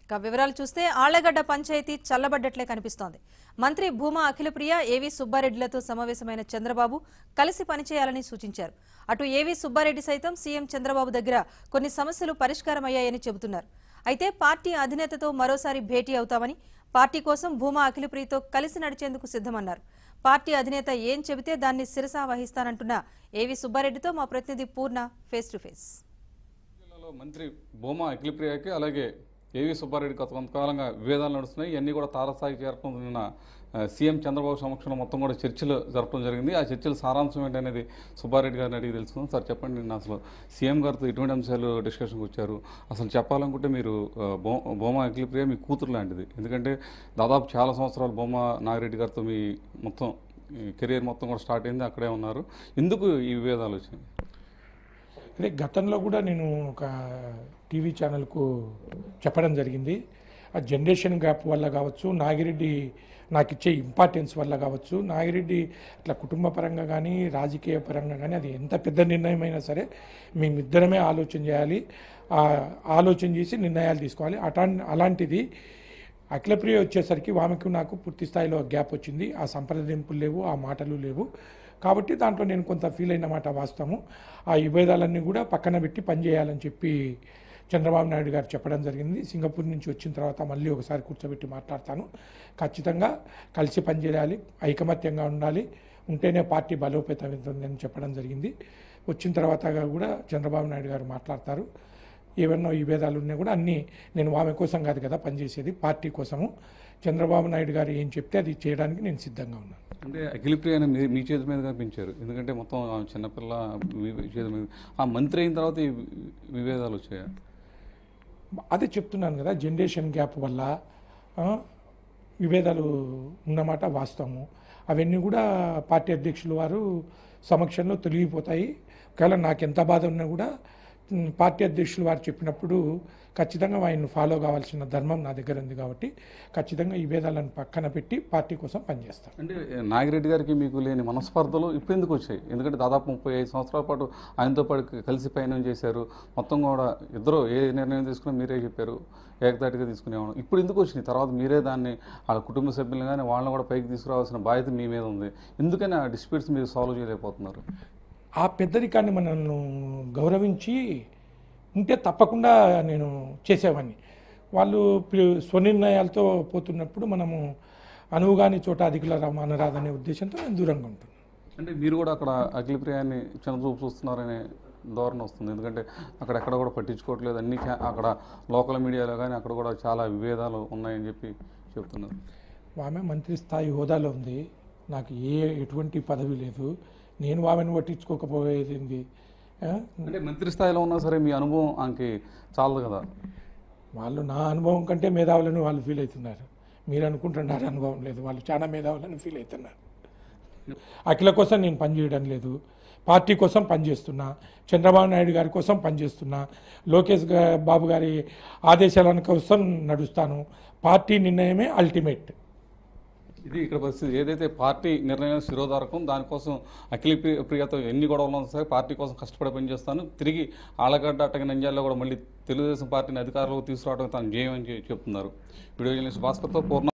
ఇక వివరాలు చూస్తే ఆళ్లగడ్డ పంచాయతీ చల్లబడ్డట్లే కనిపిస్తోంది మంత్రి భూమా అఖిలప్రియ ఏవి సుబ్బారెడ్డిలతో సమావేశమైన చంద్రబాబు కలిసి పనిచేయాలని సూచించారు అటు ఏవి సుబ్బారెడ్డి సైతం సీఎం చంద్రబాబు దగ్గర కొన్ని సమస్యలు పరిష్కారమయ్యాయని చెబుతున్నారు అయితే పార్టీ అధినేతతో మరోసారి భేటీ అవుతామని పార్టీ కోసం భూమా అఖిలప్రియతో కలిసి నడిచేందుకు సిద్ధమన్నారు పార్టీ అధినేత ఏం చెబితే దాన్ని శిరసా వహిస్తానంటున్న ఏవి సుబ్బారెడ్డితో మా ప్రతినిధి పూర్ణ ఫేస్ టు ఫేస్ జిల్లాలో మంత్రి భూమా అఖిలప్రియకి అలాగే ఏవి సుబ్బారెడ్డి గత కొంతకాలంగా విభేదాలు నడుస్తున్నాయి ఇవన్నీ కూడా తారస్థాయికి చేరడం నిన్న ఆ, సీఎం చంద్రబాబు సమక్షంలో మొత్తం కూడా చర్చలు జరపడం జరిగింది ఆ చర్చల సారాంశం ఏంటనేది సుబ్బారెడ్డి గారిని అడిగి తెలుసుకుందాం సార్ చెప్పండి నిన్న అసలు సీఎం గారితో ఎటువంటి అంశాలు డిస్కషన్కి వచ్చారు అసలు చెప్పాలనుకుంటే మీరు ఆ, భూ భూమా అఖిలప్రియ మీ కూతురు లాంటిది ఎందుకంటే దాదాపు చాలా సంవత్సరాలు భూమా నాగిరెడ్డి గారితో మీ మొత్తం ఈ కెరీర్ మొత్తం కూడా స్టార్ట్ అయింది అక్కడే ఉన్నారు ఎందుకు ఈ విభేదాలు వచ్చినాయి అదే గతంలో కూడా నేను ఒక టీవీ ఛానల్కు చెప్పడం జరిగింది ఆ జనరేషన్ గ్యాప్ వల్ల కావచ్చు నాగిరెడ్డి నాకు ఇచ్చే ఇంపార్టెన్స్ వల్ల కావచ్చు నాగిరెడ్డి అట్లా కుటుంబ పరంగా కానీ రాజకీయ పరంగా కానీ అది ఎంత పెద్ద నిర్ణయం అయినా సరే మేమిద్దరమే ఆలోచన చేయాలి ఆ ఆలోచన చేసి నిర్ణయాలు తీసుకోవాలి అటా అలాంటిది అఖిలప్రియ వచ్చేసరికి ఆమెకు నాకు పూర్తి స్థాయిలో గ్యాప్ వచ్చింది ఆ సంప్రదింపులు లేవు ఆ మాటలు లేవు కాబట్టి దాంట్లో నేను కొంత ఫీల్ అయిన మాట వాస్తవము ఆ విభేదాలన్నీ కూడా పక్కన పెట్టి పనిచేయాలని చెప్పి చంద్రబాబు నాయుడు గారు చెప్పడం జరిగింది సింగపూర్ నుంచి వచ్చిన తర్వాత మళ్ళీ ఒకసారి కూర్చోబెట్టి మాట్లాడతాను ఖచ్చితంగా కలిసి పనిచేయాలి ఐకమత్యంగా ఉండాలి ఉంటేనే పార్టీ బలోపేతం అవుతుందని చెప్పడం జరిగింది వచ్చిన తర్వాత కూడా చంద్రబాబు నాయుడు గారు మాట్లాడతారు ఏవన్నో ఈ భేదాలు ఉన్నా కూడా అన్నీ నేను ఆమె కోసం కాదు కదా పనిచేసేది పార్టీ కోసము చంద్రబాబు నాయుడు గారు ఏం చెప్తే అది చేయడానికి నేను సిద్ధంగా ఉన్నాను అంటే అఖిలప్రియని మీ మీ చేతి మీద కనిపించారు ఎందుకంటే మొత్తం ఆమె చిన్నపిల్ల మీ చేతి మీద ఆ మంత్రి అయిన తర్వాత ఈ విభేదాలు వచ్చాయి అదే చెప్తున్నాను కదా జనరేషన్ గ్యాప్ వల్ల ఆ, విభేదాలు ఉన్నమాట వాస్తవము అవన్నీ కూడా పార్టీ అధ్యక్షులు వారు సమక్షంలో తొలగిపోతాయి ఒకవేళ నాకు ఎంత బాధ ఉన్నా కూడా ఉమ్, పార్టీ అధ్యక్షులు వారు చెప్పినప్పుడు ఖచ్చితంగా ఆయన్ని ఫాలో కావాల్సిన ధర్మం నా దగ్గర ఉంది కాబట్టి ఖచ్చితంగా ఈ భేదాలను పక్కన పెట్టి పార్టీ కోసం పనిచేస్తాను అంటే నాగిరెడ్డి గారికి మీకు లేని మనస్పర్ధలు ఇప్పుడు ఎందుకు వచ్చాయి ఎందుకంటే దాదాపు ముప్పై ఐదు సంవత్సరాల పాటు ఆయనతో పాటు కలిసి పయనం చేశారు మొత్తం కూడా ఇద్దరు ఏ నిర్ణయం తీసుకున్నా మీరే చెప్పారు ఏకతాటిగా తీసుకునేవాడు ఇప్పుడు ఎందుకు వచ్చినాయి తర్వాత మీరే దాన్ని వాళ్ళ కుటుంబ సభ్యులను కానీ వాళ్ళని కూడా పైకి తీసుకురావాల్సిన బాధ్యత మీ మీద ఉంది ఎందుకని ఆ డిస్ప్యూట్స్ మీరు సాల్వ్ చేయలేకపోతున్నారు ఆ పెద్దరికాన్ని మనల్ని గౌరవించి ఉంటే తప్పకుండా నేను చేసేవాడిని వాళ్ళు ప్రి- స్వనిర్ణయాలతో పోతున్నప్పుడు మనము అనువుగాని చోట అధికుల అనరాదనే ఉద్దేశంతో నేను దూరంగా ఉంటాను అంటే మీరు కూడా అక్కడ అఖిలప్రియాన్ని చిన్నచూపు చూస్తున్నారనే ధోరణి వస్తుంది ఎందుకంటే అక్కడ ఎక్కడ కూడా పట్టించుకోవట్లేదు అన్ని ఛా- అక్కడ లోకల్ మీడియాలో కానీ అక్కడ కూడా చాలా విభేదాలు ఉన్నాయని చెప్పి చెప్తున్నారు ఆమె మంత్రి స్థాయి హోదాలో ఉంది నాకు ఏ ఎటువంటి పదవి లేదు నేను ఆమెను పట్టించుకోకపోయేది ఏంది? ఆ? అంటే మంత్రి స్థాయిలో ఉన్నా సరే మీ అనుభవం ఆమెకి చాలదు కదా వాళ్ళు నా అనుభవం కంటే మేధావులని వాళ్ళు ఫీల్ అవుతున్నారు మీరు అనుకుంటున్నారు అనుభవం లేదు వాళ్ళు చాలా మేధావులని ఫీల్ అవుతున్నారు అఖిల కోసం నేను పనిచేయడం లేదు పార్టీ కోసం పనిచేస్తున్నా చంద్రబాబు నాయుడు గారి కోసం పనిచేస్తున్నా లోకేష్ గా- బాబు గారి ఆదేశాల కోసం నడుస్తాను పార్టీ నిర్ణయమే అల్టిమేట్ ఇది ఇక్కడ పరిస్థితి ఏదైతే పార్టీ నిర్ణయం శిరోధారకం దానికోసం అఖిల ప్రియ- ప్రియతో ఎన్ని గొడవలు ఉన్నా సరే పార్టీ కోసం కష్టపడి పనిచేస్తాను తిరిగి ఆలగడ్డ అట్టగ నంద్యాలలో కూడా మళ్ళీ తెలుగుదేశం పార్టీని అధికారంలోకి తీసుకురావడం తన జయం అని చె- చెప్తున్నారు వీడియో జర్నలిస్ట్ భాస్కర్తో పూర్ణ